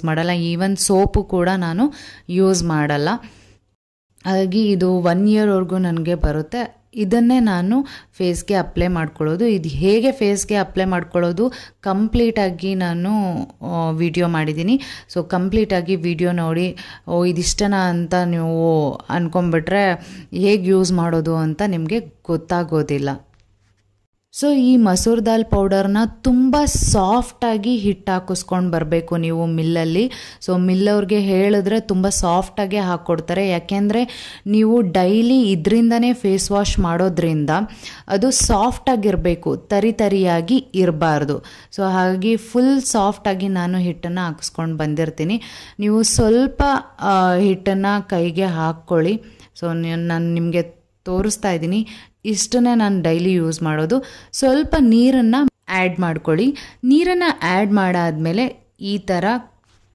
ಮಾಡಲ್ಲ even soap ಕೂಡ ನಾನು ಯೂಸ್ ಮಾಡಲ್ಲ ಹಾಗಾಗಿ ಇದು ಒನ್ ಇಯರ್ವರೆಗೂ ನನಗೆ ಬರುತ್ತೆ ಇದನ್ನೇ ನಾನು ಫೇಸ್ಗೆ ಅಪ್ಲೈ ಮಾಡ್ಕೊಳ್ಳೋದು ಇದು ಹೇಗೆ ಫೇಸ್ಗೆ ಅಪ್ಲೈ ಮಾಡ್ಕೊಳ್ಳೋದು ಕಂಪ್ಲೀಟಾಗಿ ನಾನು ವಿಡಿಯೋ ಮಾಡಿದ್ದೀನಿ ಸೊ ಕಂಪ್ಲೀಟಾಗಿ ವಿಡಿಯೋ ನೋಡಿ ಓ ಇದಿಷ್ಟನಾ ಅಂತ ನೀವು ಅಂದ್ಕೊಂಬಿಟ್ರೆ ಹೇಗೆ ಯೂಸ್ ಮಾಡೋದು ಅಂತ ನಿಮಗೆ ಗೊತ್ತಾಗೋದಿಲ್ಲ ಸೊ ಈ ಮಸೂರ್ ದಾಲ್ ಪೌಡರ್ನ ತುಂಬ ಸಾಫ್ಟಾಗಿ ಹಿಟ್ಟು ಹಾಕಿಸ್ಕೊಂಡು ಬರಬೇಕು ನೀವು ಮಿಲ್ಲಲ್ಲಿ ಸೊ ಮಿಲ್ಲವ್ರಿಗೆ ಹೇಳಿದ್ರೆ ತುಂಬ ಸಾಫ್ಟಾಗೆ ಹಾಕ್ಕೊಡ್ತಾರೆ ಯಾಕೆಂದರೆ ನೀವು ಡೈಲಿ ಇದರಿಂದನೇ ಫೇಸ್ ವಾಶ್ ಮಾಡೋದ್ರಿಂದ ಅದು ಸಾಫ್ಟಾಗಿರಬೇಕು ತರಿ ತರಿಯಾಗಿ ಇರಬಾರ್ದು ಸೊ ಹಾಗಾಗಿ ಫುಲ್ ಸಾಫ್ಟಾಗಿ ನಾನು ಹಿಟ್ಟನ್ನು ಹಾಕಿಸ್ಕೊಂಡು ಬಂದಿರ್ತೀನಿ ನೀವು ಸ್ವಲ್ಪ ಹಿಟ್ಟನ್ನು ಕೈಗೆ ಹಾಕ್ಕೊಳ್ಳಿ ಸೊ ನಾನು ನಿಮಗೆ ತೋರಿಸ್ತಾ ಇದ್ದೀನಿ ಇಷ್ಟನ್ನೇ ನಾನು ಡೈಲಿ ಯೂಸ್ ಮಾಡೋದು ಸ್ವಲ್ಪ ನೀರನ್ನು ಆ್ಯಡ್ ಮಾಡ್ಕೊಳ್ಳಿ ನೀರನ್ನು ಆ್ಯಡ್ ಮಾಡಾದಮೇಲೆ ಈ ಥರ